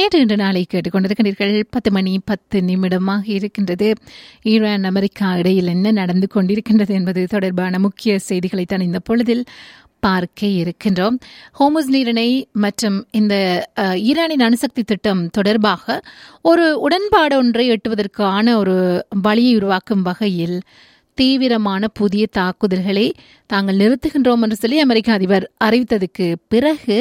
நேற்று இன்று நாளை கேட்டுக்கொண்டிருக்கிறீர்கள் பத்து மணி பத்து நிமிடமாக இருக்கின்றது ஈரான் அமெரிக்கா இடையில் என்ன நடந்து கொண்டிருக்கின்றது என்பது தொடர்பான முக்கிய செய்திகளை தான் இந்த பொழுதில் பார்க்க இருக்கின்றோம் ஹோமுஸ் நீரிணை மற்றும் இந்த அஹ், ஈரானின் அணுசக்தி திட்டம் தொடர்பாக ஒரு உடன்பாடு ஒன்றை எட்டுவதற்கான ஒரு வழியை உருவாக்கும் வகையில் தீவிரமான புதிய தாக்குதல்களை தாங்கள் நிறுத்துகின்றோம் என்று சொல்லி அமெரிக்க அதிபர் அறிவித்ததுக்கு பிறகு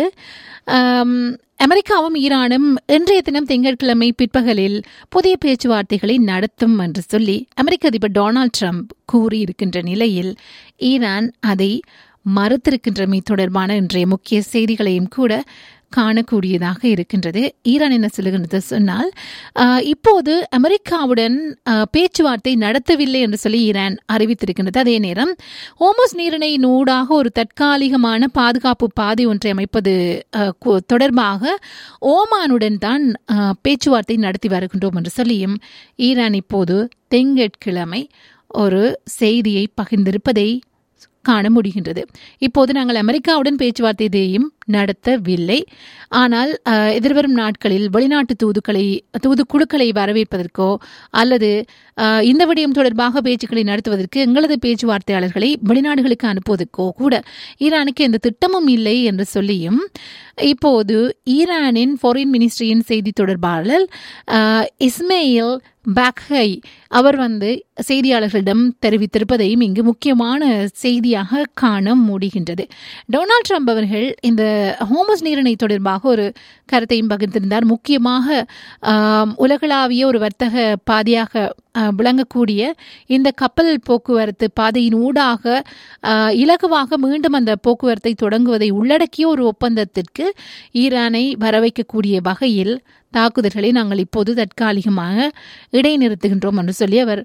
ஆம், அமெரிக்காவும் ஈரானும் இன்றைய தினம் திங்கட்கிழமை பிற்பகலில் புதிய பேச்சுவார்த்தைகளை நடத்தும் என்று சொல்லி அமெரிக்க அதிபர் டொனால்ட் ட்ரம்ப் கூறியிருக்கின்ற நிலையில் ஈரான் அதை மறுத்திருக்கின்றமை தொடர்பான இன்றைய முக்கிய செய்திகளையும் கூட காணக்கூடியதாக இருக்கின்றது ஈரான் என்ன சொல்லுகின்றது சொன்னால் ஆஹ், இப்போது அமெரிக்காவுடன் ஆஹ், பேச்சுவார்த்தை நடத்தவில்லை என்று சொல்லி ஈரான் அறிவித்திருக்கின்றது அதே நேரம் ஹோமோஸ் நீரிணை நூடாக ஒரு தற்காலிகமான பாதுகாப்பு பாதை ஒன்றை அமைப்பது ஆஹ், கு- தொடர்பாக ஓமானுடன் தான் ஆஹ், பேச்சுவார்த்தை நடத்தி வருகின்றோம் என்று சொல்லியும் ஈரான் இப்போது திங்கட்கிழமை ஒரு செய்தியை பகிர்ந்திருப்பதை காண முடிகின்றது இப்போது நாங்கள் அமெரிக்காவுடன் பேச்சுவார்த்தை எதையும் நடத்தவில்லை ஆனால் அஹ், எதிர்வரும் நாட்களில் வெளிநாட்டு தூதுக்களை தூதுக்குழுக்களை வரவேற்பதற்கோ அல்லது அஹ், இந்த விடயம் தொடர்பாக பேச்சுக்களை நடத்துவதற்கு எங்களது பேச்சுவார்த்தையாளர்களை வெளிநாடுகளுக்கு அனுப்புவதற்கோ கூட ஈரானுக்கு எந்த திட்டமும் இல்லை என்று சொல்லியும் இப்போது ஈரானின் ஃபாரின் மினிஸ்ட்ரியின் செய்தி தொடர்பாளர் அஹ், இஸ்மாயில் பாக்ஹை அவர் வந்து செய்தியாளர்களிடம் தெரிவித்திருப்பதையும் இங்கு முக்கியமான செய்தியாக காண முடிகின்றது டொனால்ட் ட்ரம்ப் அவர்கள் இந்த ஹோமஸ் நீரிணை தொடர்பாக ஒரு கருத்தையும் பகிர்ந்திருந்தார் முக்கியமாக ஆம், உலகளாவிய ஒரு வர்த்தக பாதையாக ஆ, விளங்கக்கூடிய இந்த கப்பல் போக்குவரத்து பாதையின் ஊடாக ஆ, இலகுவாக மீண்டும் அந்த போக்குவரத்தை தொடங்குவதை உள்ளடக்கிய ஒரு ஒப்பந்தத்திற்கு ஈரானை வரவைக்கக்கூடிய வகையில் தாக்குதல்களை நாங்கள் இப்போது தற்காலிகமாக இடைநிறுத்துகின்றோம் என்று சொல்லி அவர்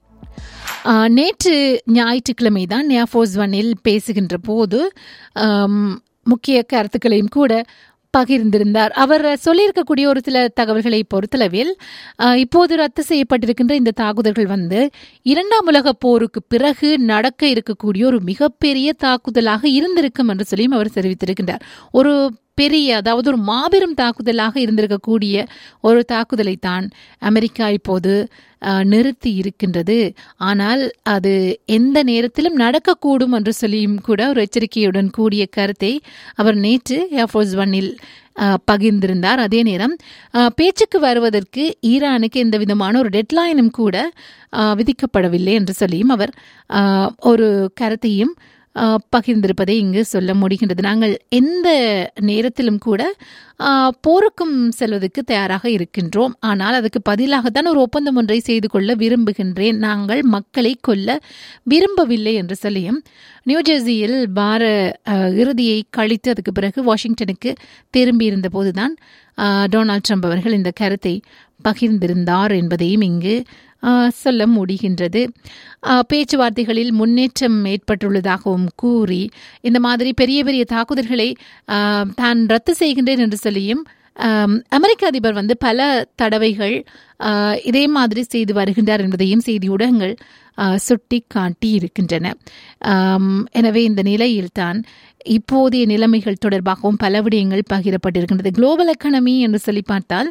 ஆ, நேற்று ஞாயிற்றுக்கிழமை தான் ஏர்ஃபோர்ஸ் ஒன்னில் பேசுகின்ற போது ஆம், முக்கிய கருத்துக்களையும் கூட பகிர்ந்திருந்தார் அவர் சொல்லியிருக்கக்கூடிய ஒரு சில தகவல்களை பொறுத்தளவில் ஆ, இப்போது ரத்து செய்யப்பட்டிருக்கின்ற இந்த தாக்குதல்கள் வந்து இரண்டாம் உலக போருக்கு பிறகு நடக்க இருக்கக்கூடிய ஒரு மிகப்பெரிய தாக்குதலாக இருந்திருக்கும் என்று சொல்லியும் அவர் தெரிவித்திருக்கின்றார் ஒரு பெரிய அதாவது ஒரு மாபெரும் தாக்குதலாக இருந்திருக்கக்கூடிய ஒரு தாக்குதலை தான் அமெரிக்கா இப்போது அஹ், நிறுத்தி இருக்கின்றது ஆனால் அது எந்த நேரத்திலும் நடக்கக்கூடும் என்று சொல்லியும் கூட ஒரு எச்சரிக்கையுடன் கூடிய கருத்தை அவர் நேற்று ஏர்ஃபோர்ஸ் ஒன்னில் அஹ், பகிர்ந்திருந்தார் அதே நேரம் அஹ், பேச்சுக்கு வருவதற்கு ஈரானுக்கு எந்த விதமான ஒரு டெட்லைனும் கூட அஹ், விதிக்கப்படவில்லை என்று சொல்லியும் அவர் அஹ், ஒரு கருத்தையும் ஆஹ் பகிர்ந்திருப்பதை இங்கு சொல்ல முடிகின்றது நாங்கள் எந்த நேரத்திலும் கூட ஆஹ் போருக்கும் செல்வதற்கு தயாராக இருக்கின்றோம் ஆனால் அதுக்கு பதிலாகத்தான் ஒரு ஒப்பந்தம் ஒன்றை செய்து கொள்ள விரும்புகின்றேன் நாங்கள் மக்களை கொல்ல விரும்பவில்லை என்று சொல்லியும் நியூஜெர்சியில் வார ஆஹ், இறுதியை கழித்து அதுக்கு பிறகு வாஷிங்டனுக்கு திரும்பியிருந்த போதுதான் ஆஹ், டொனால்ட் ட்ரம்ப் அவர்கள் இந்த கருத்தை பகிர்ந்திருந்தார் என்பதையும் இங்கு ஆஹ், சொல்ல முடிகின்றது ஆஹ், பேச்சுவார்த்தைகளில் முன்னேற்றம் ஏற்பட்டுள்ளதாகவும் கூறி இந்த மாதிரி பெரிய பெரிய தாக்குதல்களை ஆஹ், தான் ரத்து செய்கின்றேன் என்று சொல்லியும் ஆம், அமெரிக்க அதிபர் வந்து பல தடவைகள் ஆஹ், இதே மாதிரி செய்து வருகின்றார் என்பதையும் செய்தி ஊடகங்கள் ஆஹ், சுட்டி காட்டி இருக்கின்றன ஆம், எனவே இந்த நிலையில்தான் இப்போதைய நிலைமைகள் தொடர்பாகவும் பல விடயங்கள் பகிரப்பட்டிருக்கின்றது குளோபல் எக்கனமி என்று சொல்லி பார்த்தால்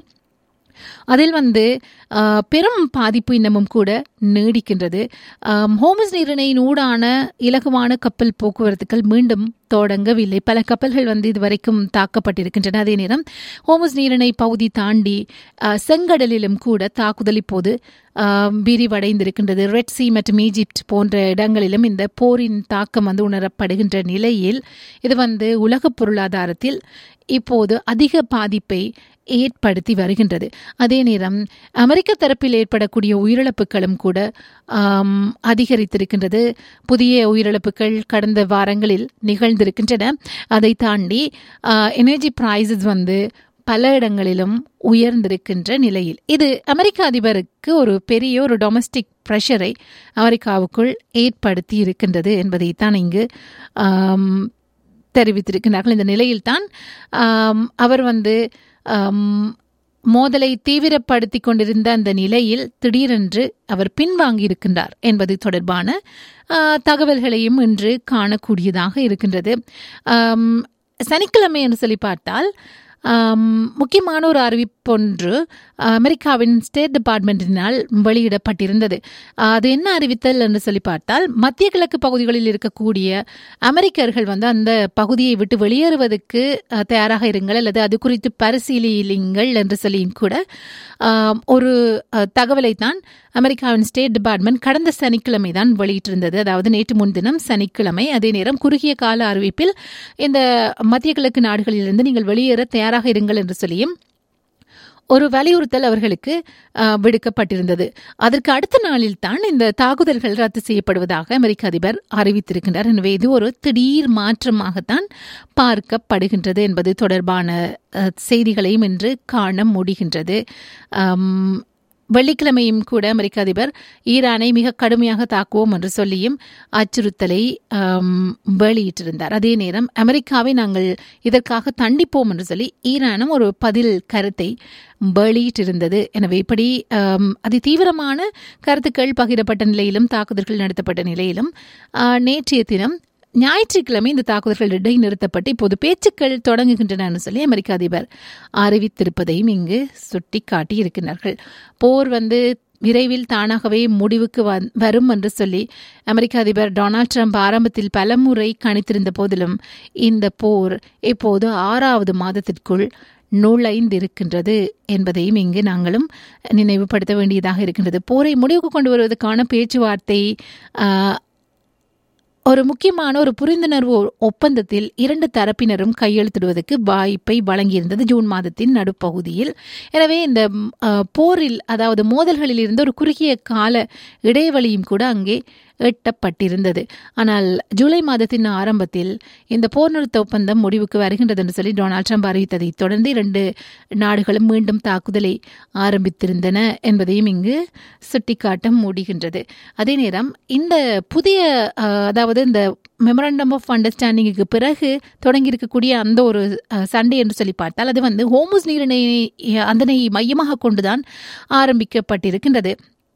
அதில் வந்து ஆஹ், பெரும் பாதிப்பு இன்னமும் கூட நீடிக்கின்றது ஆம், ஹோமஸ் நீரிணையின் ஊடான இலகுவான கப்பல் போக்குவரத்துகள் மீண்டும் தொடங்கவில்லை பல கப்பல்கள் வந்து இதுவரைக்கும் தாக்கப்பட்டிருக்கின்றன அதே நேரம் ஹோமஸ் நீரிணை பகுதி தாண்டி ஆஹ், செங்கடலிலும் கூட தாக்குதல் இப்போது ஆஹ், விரிவடைந்திருக்கின்றது ரெட் சி மற்றும் ஈஜிப்ட் போன்ற இடங்களிலும் இந்த போரின் தாக்கம் வந்து உணரப்படுகின்ற நிலையில் இது வந்து உலக பொருளாதாரத்தில் இப்போது அதிக பாதிப்பை ஏற்படுத்தி வருகின்றது அதே நேரம் அமெரிக்க தரப்பில் ஏற்படக்கூடிய உயிரிழப்புகளும் கூட ஆம், அதிகரித்திருக்கின்றது புதிய உயிரிழப்புகள் கடந்த வாரங்களில் நிகழ்ந்திருக்கின்றன அதை தாண்டி எனர்ஜி ப்ரைஸஸ் வந்து பல இடங்களிலும் உயர்ந்திருக்கின்ற நிலையில் இது அமெரிக்க அதிபருக்கு ஒரு பெரிய ஒரு டொமஸ்டிக் ப்ரெஷரை அமெரிக்காவுக்குள் ஏற்படுத்தி இருக்கின்றது என்பதைத்தான் இங்கு ஆம், தெரிவித்திருக்கிறார்கள் இந்த நிலையில்தான் ஆம், அவர் வந்து ஆம், மோதலை தீவிரப்படுத்திக் கொண்டிருந்த அந்த நிலையில் திடீரென்று அவர் பின்வாங்கி இருக்கின்றார் என்பது தொடர்பான ஆ, தகவல்களையும் இன்று காணக்கூடியதாக இருக்கின்றது ஆம், சனிக்கிழமை என்று சொல்லி பார்த்தால் ஆம், முக்கியமான ஒரு அறிவிப்பொன்று அமெரிக்காவின் ஸ்டேட் டிபார்ட்மெண்ட்டினால் வெளியிடப்பட்டிருந்தது அது என்ன அறிவித்தல் என்று சொல்லி பார்த்தால் மத்திய கிழக்கு பகுதிகளில் இருக்கக்கூடிய அமெரிக்கர்கள் வந்து அந்த பகுதியை விட்டு வெளியேறுவதற்கு அஹ், தயாராக இருங்கள் அல்லது அது குறித்து பரிசீலியுங்கள் என்று சொல்லியும் கூட ஆம், ஒரு அஹ், தகவலை தான் அமெரிக்காவின் ஸ்டேட் டிபார்ட்மெண்ட் கடந்த சனிக்கிழமை தான் வெளியிட்டிருந்தது அதாவது நேற்று முன்தினம் சனிக்கிழமை அதே நேரம் குறுகிய கால அறிவிப்பில் இந்த மத்திய கிழக்கு நாடுகளிலிருந்து நீங்கள் வெளியேற தயாராக இருங்கள் என்று சொல்லியும் ஒரு வலியுறுத்தல் அவர்களுக்கு அஹ், விடுக்கப்பட்டிருந்தது அதற்கு அடுத்த நாளில் தான் இந்த தாக்குதல்கள் ரத்து செய்யப்படுவதாக அமெரிக்க அதிபர் அறிவித்திருக்கின்றார் எனவே இது ஒரு திடீர் மாற்றமாகத்தான் பார்க்கப்படுகின்றது என்பது தொடர்பான அஹ், செய்திகளையும் இன்று காண முடிகின்றது அம், வெள்ளிக்கிழமையும் கூட அமெரிக்க அதிபர் ஈரானை மிக கடுமையாக தாக்குவோம் என்று சொல்லியும் அச்சுறுத்தலை ஆம், வெளியிட்டிருந்தார் அதே நேரம் அமெரிக்காவை நாங்கள் இதற்காக தண்டிப்போம் என்று சொல்லி ஈரானும் ஒரு பதில் கருத்தை வெளியிட்டிருந்தது எனவே இப்படி ஆம், அதி தீவிரமான கருத்துக்கள் பகிரப்பட்ட நிலையிலும் தாக்குதல்கள் நடத்தப்பட்ட நிலையிலும் ஆ, நேற்றைய தினம் ஞாயிற்றுக்கிழமை இந்த தாக்குதல்கள் இடைநிறுத்தப்பட்டு இப்போது பேச்சுக்கள் தொடங்குகின்றன சொல்லி அமெரிக்க அதிபர் அறிவித்திருப்பதையும் இங்கு சுட்டி காட்டியிருக்கிறார்கள் போர் வந்து விரைவில் தானாகவே முடிவுக்கு வந்- வரும் என்று சொல்லி அமெரிக்க அதிபர் டொனால்ட் ட்ரம்ப் ஆரம்பத்தில் பலமுறை கணித்திருந்த போதிலும் இந்த போர் இப்போது ஆறாவது மாதத்திற்குள் நுழைந்திருக்கின்றது என்பதையும் இங்கு நாங்களும் நினைவுபடுத்த வேண்டியதாக இருக்கின்றது போரை முடிவுக்கு கொண்டு வருவதற்கான பேச்சுவார்த்தை ஆஹ், ஒரு முக்கியமான ஒரு புரிந்துணர்வு ஒ- ஒப்பந்தத்தில் இரண்டு தரப்பினரும் கையெழுத்திடுவதற்கு வாய்ப்பை வழங்கியிருந்தது ஜூன் மாதத்தின் நடுப்பகுதியில் எனவே இந்த ம், அஹ், போரில் அதாவது மோதல்களில் இருந்து ஒரு குறுகிய கால இடைவெளியும் கூட அங்கே எட்டப்பட்டிருந்தது ஆனால் ஜூலை மாதத்தின் ஆரம்பத்தில் இந்த போர் நிறுத்த ஒப்பந்தம் முடிவுக்கு வருகின்றது என்று சொல்லி டொனால்ட் ட்ரம்ப் அறிவித்ததை தொடர்ந்து இரண்டு நாடுகளும் மீண்டும் தாக்குதலை ஆரம்பித்திருந்தன என்பதையும் இங்கு சுட்டிக்காட்ட முடிகின்றது அதே நேரம் இந்த புதிய அஹ், அதாவது இந்த மெமரண்டம் ஆஃப் அண்டர்ஸ்டாண்டிங்குக்கு பிறகு தொடங்கி இருக்கக்கூடிய அந்த ஒரு அஹ், சண்டை என்று சொல்லி பார்த்தால் அது வந்து ஹோமுஸ் நீரிணை அதனை மையமாக கொண்டுதான் ஆரம்பிக்கப்பட்டிருக்கின்றது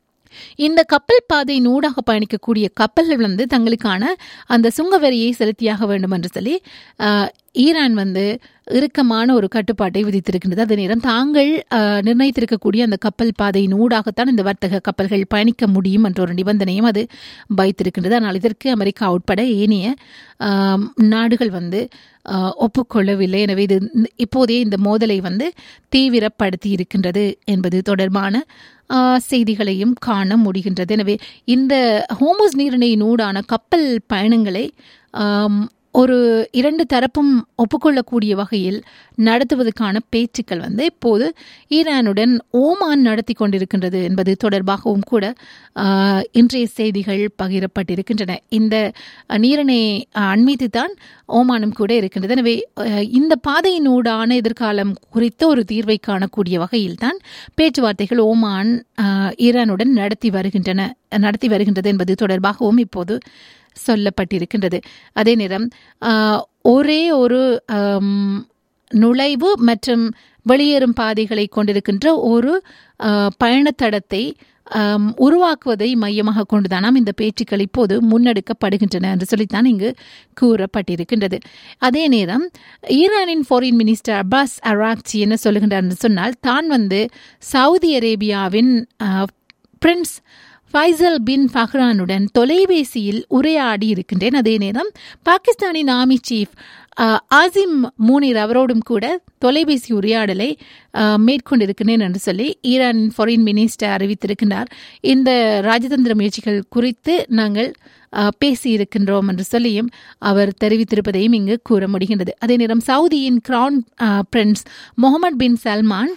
இந்த கப்பல் பாதை நூடாக பயணிக்கக்கூடிய கப்பல்கள் வந்து தங்களுக்கான அந்த சுங்க வரியை செலுத்தியாக வேண்டும் என்று சொல்லி ஆஹ், ஈரான் வந்து இறுக்கமான ஒரு கட்டுப்பாட்டை விதித்திருக்கின்றது அதே நேரம் தாங்கள் ஆஹ், நிர்ணயித்திருக்கக்கூடிய அந்த கப்பல் பாதையின் ஊடாகத்தான் இந்த வர்த்தக கப்பல்கள் பயணிக்க முடியும் என்ற ஒரு நிபந்தனையும் அது வைத்திருக்கின்றது ஆனால் இதற்கு அமெரிக்கா உட்பட ஏனைய ஆம், நாடுகள் வந்து ஆஹ், ஒப்புக்கொள்ளவில்லை எனவே இது இப்போதே இந்த மோதலை வந்து தீவிரப்படுத்தி இருக்கின்றது என்பது தொடர்பான ஆஹ், செய்திகளையும் காண முடிகின்றது எனவே இந்த ஹோமோஸ் நீரிணையின் ஊடான கப்பல் பயணங்களை ஆம், ஒரு இரண்டு தரப்பும் ஒப்புக்கொள்ளக்கூடிய வகையில் நடத்துவதற்கான பேச்சுக்கள் வந்து இப்போது ஈரானுடன் ஓமான் நடத்தி கொண்டிருக்கின்றது என்பது தொடர்பாகவும் கூட ஆஹ், இன்றைய செய்திகள் பகிரப்பட்டிருக்கின்றன இந்த நீரிணை அண்மித்து தான் ஓமானும் கூட இருக்கின்றது எனவே அஹ், இந்த பாதையினூடான எதிர்காலம் குறித்த ஒரு தீர்வை காணக்கூடிய வகையில் தான் பேச்சுவார்த்தைகள் ஓமான் அஹ், ஈரானுடன் நடத்தி வருகின்றன நடத்தி வருகின்றது என்பது தொடர்பாகவும் இப்போது சொல்லப்பட்டிருக்கின்றது அதே நேரம் அஹ், ஒரே ஒரு அம், நுழைவு மற்றும் வெளியேறும் பாதைகளை கொண்டிருக்கின்ற ஒரு அஹ், பயணத்தடத்தை ஆம், உருவாக்குவதை மையமாக கொண்டுதானாம் இந்த பேச்சுக்கள் இப்போது முன்னெடுக்கப்படுகின்றன என்று சொல்லித்தான் இங்கு கூறப்பட்டிருக்கின்றது அதே நேரம் ஈரானின் ஃபாரின் மினிஸ்டர் அப்பாஸ் அராக்சி என்ன சொல்லுகின்றார் என்று சொன்னால் தான் வந்து சவுதி அரேபியாவின் ஆஹ், பிரின்ஸ் ஃபைசல் பின் ஃபஹ்ரானுடன் தொலைபேசியில் உரையாடி இருக்கின்றேன் அதே நேரம் பாகிஸ்தானின் ஆர்மி சீஃப் ஆஹ், ஆசிம் மூனிர் அவரோடும் கூட தொலைபேசி உரையாடலை ஆஹ், மேற்கொண்டிருக்கிறேன் என்று சொல்லி ஈரானின் ஃபாரின் மினிஸ்டர் அறிவித்திருக்கின்றார் இந்த ராஜதந்திர முயற்சிகள் குறித்து நாங்கள் ஆஹ், பேசியிருக்கின்றோம் என்று சொல்லியும் அவர் தெரிவித்திருப்பதையும் இங்கு கூற முடிகின்றது அதே நேரம் சவுதியின் கிரவுன் ஆஹ், பிரின்ஸ் முகமது பின் சல்மான்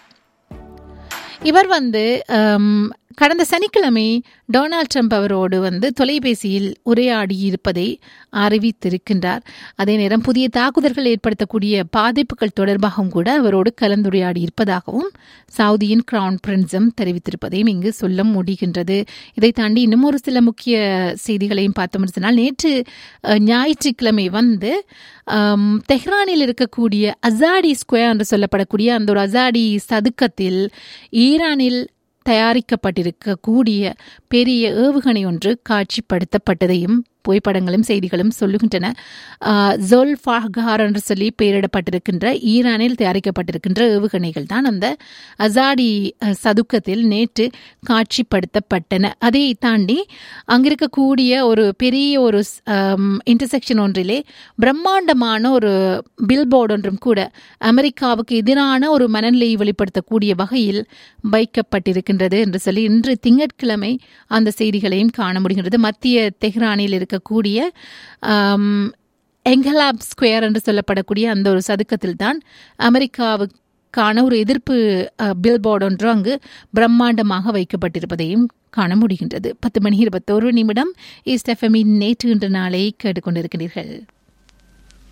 இவர் வந்து ஆம், கடந்த சனிக்கிழமை டொனால்ட் ட்ரம்ப் அவரோடு வந்து தொலைபேசியில் உரையாடி இருப்பதை அறிவித்திருக்கின்றார் அதே நேரம் புதிய தாக்குதல்கள் ஏற்படுத்தக்கூடிய பாதிப்புகள் தொடர்பாகவும் கூட அவரோடு கலந்துரையாடி இருப்பதாகவும் சவுதியின் கிரவுன் பிரின்ஸும் தெரிவித்திருப்பதையும் இங்கு சொல்ல முடிகின்றது இதை தாண்டி இன்னும் ஒரு சில முக்கிய செய்திகளையும் பார்த்தோம் சொன்னால் நேற்று அஹ், ஞாயிற்றுக்கிழமை வந்து ஆம், தெஹ்ரானில் இருக்கக்கூடிய அசாடி ஸ்கொயர் என்று சொல்லப்படக்கூடிய அந்த ஒரு அசாடி சதுக்கத்தில் ஈரானில் தயாரிக்கப்பட்டிருக்கக்கூடிய பெரிய ஏவுகணை ஒன்று காட்சிப்படுத்தப்பட்டதையும் புகைப்படங்களும் செய்திகளும் சொல்லுகின்றன ஜோல் ஃபாகார் என்று சொல்லி பெயரிடப்பட்டிருக்கின்ற ஈரானில் தயாரிக்கப்பட்டிருக்கின்ற ஏவுகணைகள் தான் அந்த அசாடி அஹ், சதுக்கத்தில் நேற்று காட்சிப்படுத்தப்பட்டன அதை தாண்டி அங்கிருக்கக்கூடிய ஒரு பெரிய ஒரு இன்டர்செக்ஷன் ஒன்றிலே பிரம்மாண்டமான ஒரு பில்போர்டு ஒன்றும் கூட அமெரிக்காவுக்கு எதிரான ஒரு மனநிலையை வெளிப்படுத்தக்கூடிய வகையில் வைக்கப்பட்டிருக்கின்றது என்று சொல்லி இன்று திங்கட்கிழமை அந்த செய்திகளையும் காண முடிகின்றது மத்திய தெஹ்ரானில் இருக்கக்கூடிய ஆம், எங்கலாப் ஸ்கொயர் என்று சொல்லப்படக்கூடிய அந்த ஒரு சதுக்கத்தில் தான் அமெரிக்காவுக்கான ஒரு எதிர்ப்பு பில்போர்டு ஒன்று அங்கு பிரம்மாண்டமாக வைக்கப்பட்டிருப்பதையும் காண முடிகின்றது பத்து மணி இருபத்தோரு நிமிடம் ஈஸ்ட் எஃப்எம்மின் நேற்று இன்று நாளை கேட்டுக்கொண்டிருக்கிறீர்கள்